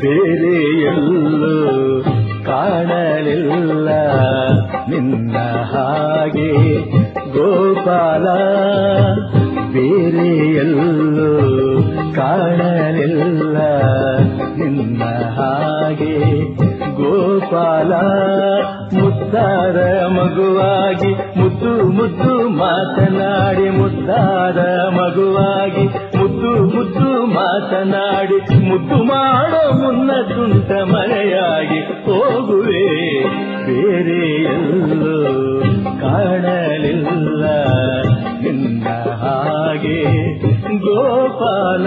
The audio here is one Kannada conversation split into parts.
ಬೇರೆ ಎಲ್ಲೂ ಕಾಣಲಿಲ್ಲ ನಿನ್ನ ಹಾಗೆ ಗೋಪಾಲ ಬೇರೆ ಎಲ್ಲೂ ಕಾಣಲಿಲ್ಲ ನಿನ್ನ ಹಾಗೆ ಗೋಪಾಲ ಮುದ್ದಾದ ಮಗುವಾಗಿ ಮುದ್ದು ಮುದ್ದು ಮಾತನಾಡಿ ಮುದ್ದಾದ ಮಗುವಾಗಿ ಮುದ್ದು ಮುದ್ದು ಮಾತನಾಡಿ ಮುದ್ದು ಮಾಡೋ ಮುನ್ನ ತುಂಟ ಮರೆಯಾಗಿ ಹೋಗುವೆ ಬೇರೆ ಎಲ್ಲೂ ಕಾಣಲಿಲ್ಲ ನಿನ್ನ ಹಾಗೆ ಗೋಪಾಲ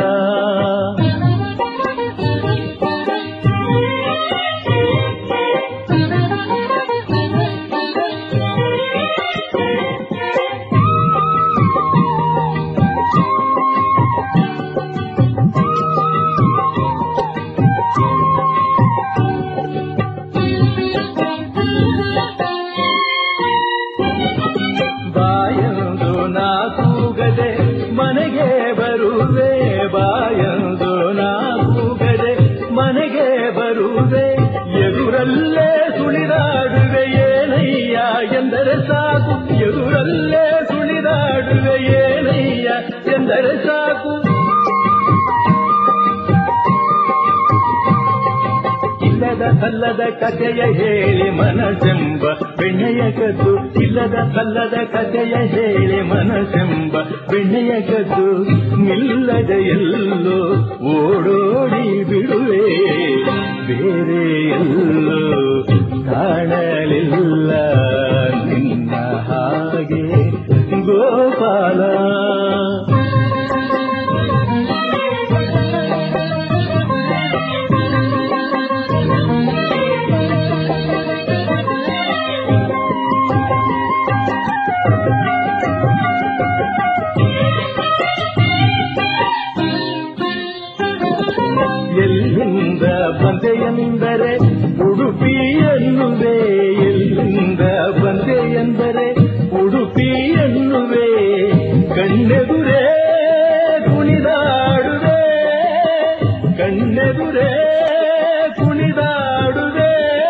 ಬಾಯಂದು ನಾ ಕೂಗದೆ ಮನೆಗೆ ಬರುವೆ ಬಾಯಂದು ನಾ ಕೂಗದೆ ಮನೆಗೆ ಬರುವೆ ಎದುರಲ್ಲೇ ಸುಳಿದಾಡುವೆ ಏನಯ್ಯ ಎಂದರೆ ಸಾಕು ಎದುರಲ್ಲೇ ಸುಳಿದಾಡುವೆ ಏನಯ್ಯ ಎಂದರೆ ಸಾಕು ಇಲ್ಲದ ಸಲ್ಲದ ಕಥೆಯ ಹೇಳಿ ಮನಸೆಂಬ ಬೆಣ್ಣೆಯ ಕದ್ದು ಇಲ್ಲದ ಸಲ್ಲದ ಕಥೆಯ ಹೇಳಿ ಮನಸೆಂಬ ಬೆಣ್ಣೆಯ ಕದ್ದು ನಿಲ್ಲದ ಎಲ್ಲೋ ಓಡೋಡಿ ಬಿಡುವೆ ಬೇರೆ ಎಲ್ಲೋ ಕಾಣಲಿಲ್ಲ ನಿನ್ನ ಹಾಗೆ ಗೋಪಾಲ ಎಲ್ಲಿಂದ ಬಂದೆ ಎಂದರೆ ಉಡುಪಿ ಎನ್ನುವೆ ಎಲ್ಲಿಂದ ಬಂದೆ ಎಂದರೆ ಉಡುಪಿ ಎನ್ನುವೆ ಕಣ್ಣೆದುರೇ ಕುಣಿದಾಡುವೆ ಕಣ್ಣೆದುರೇ ಕುಣಿದಾಡುವೆ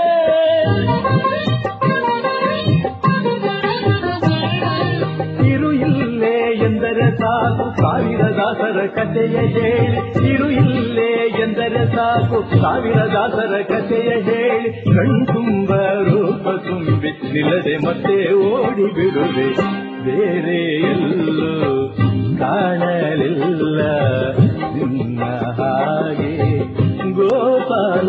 ಇರು ಇಲ್ಲೇ ಎಂದರೆ ಸಾಕು ಸಾವಿರ ದಾಸರ ಕಥೆಯ ಹೇಳಿ ಇರು ಇಲ್ಲೇ ಎಂದರೆ ಸಾಕು ಸಾವಿರ ದಾಸರ ಕಥೆಯ ಹೇಳಿ ಕಣ್ತುಂಬ ರೂಪ ತುಂಬಿ ನಿಲ್ಲದೆ ಮತ್ತೆ ಓಡಿ ಬಿಡುವೆ ಬೇರೆ ಎಲ್ಲೂ ಕಾಣಲಿಲ್ಲ ನಿನ್ನ ಹಾಗೆ ಗೋಪಾಲ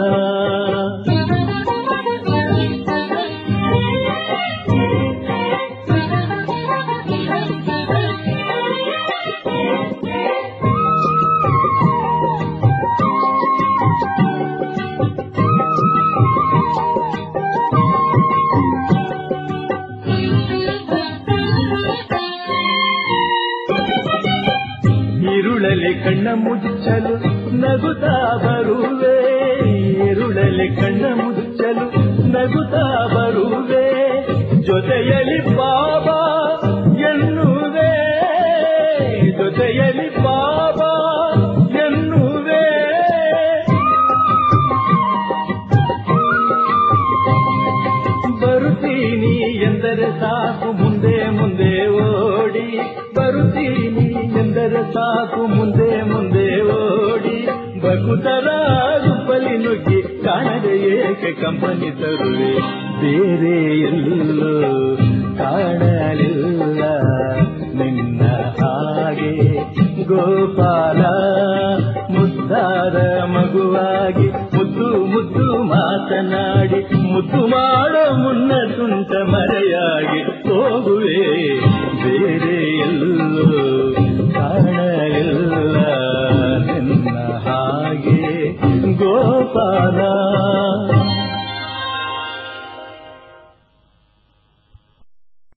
ഇരുളಲೆ ಕಣ್ಣ ಮುಚ್ಚಲು ನಗುತ್ತಾ ಬರುವೆ ഇരുಳಲೆ ಕಣ್ಣ ಮುಚ್ಚಲು ನಗುತ್ತಾ ಬರುವೆ ಜೊತೆಯಲಿ ಬಾಬಾ ಎನ್ನುವೆ ಜೊತೆಯಲಿ ಬಾಬಾ ಎನ್ನುವೆ ಬರುತ್ತೀನಿ ಎಂದರೆ ಸಾಕು ಮುಂದೆ ಮುಂದೆ ಓಡಿ ಬರುತ್ತೀನಿ ಎಂದರೆ ಸಾಕು ಮುಂದೆ ಮುಂದೆ ಓಡಿ ಬಕುತರ ಗುಪ್ಪಲಿ ನುಗ್ಗಿ ಕಾಣದೆ ಏಕೆ ಕಂಪನಿ ತರುವೆ ಬೇರೆ ಎಲ್ಲೂ ಕಾಣಲಿಲ್ಲ ನಿನ್ನ ಹಾಗೆ ಗೋಪಾಲ ಮುದ್ದಾದ ಮಗುವಾಗಿ ಮುದ್ದು ಮುದ್ದು ಮಾತನಾಡಿ ಮುದ್ದು ಮಾಡೋ ಮುನ್ನ ತುಂಟ ಮರೆಯಾಗಿ ಹೋಗುವೆ ಬೇರೆ ಎಲ್ಲೂ ಕಾಣಲಿಲ್ಲ ನಿನ್ನ ಹಾಗೆ ಗೋಪಾಲ